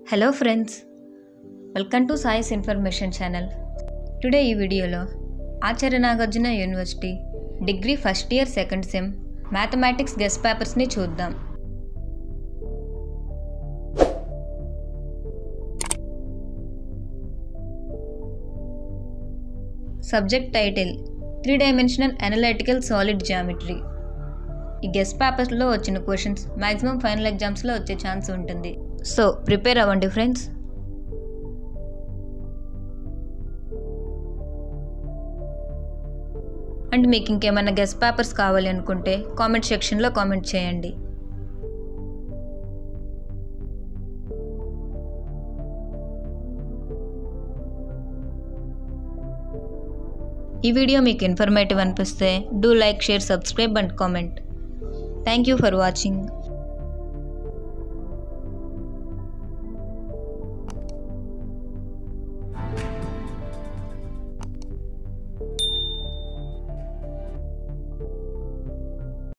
hello friends welcome to Sai's information channel today ఈ వీడియోలో Acharya Nagarjuna university degree first year second sem mathematics guess పేపర్స్ని చూద్దాం subject title three dimensional analytical solid geometry ఈ guess పేపర్స్లో వచ్చిన questions maximum final ఎగ్జామ్స్లో వచ్చే ఛాన్స్ ఉంటుంది సో ప్రిపేర్ అవ్వండి ఫ్రెండ్స్ అండ్ మీకు ఇంకేమైనా గెస్ట్ పేపర్స్ కావాలి అనుకుంటే కామెంట్ సెక్షన్లో కామెంట్ చేయండి ఈ వీడియో మీకు ఇన్ఫర్మేటివ్ అనిపిస్తే do like share subscribe and comment thank you for watching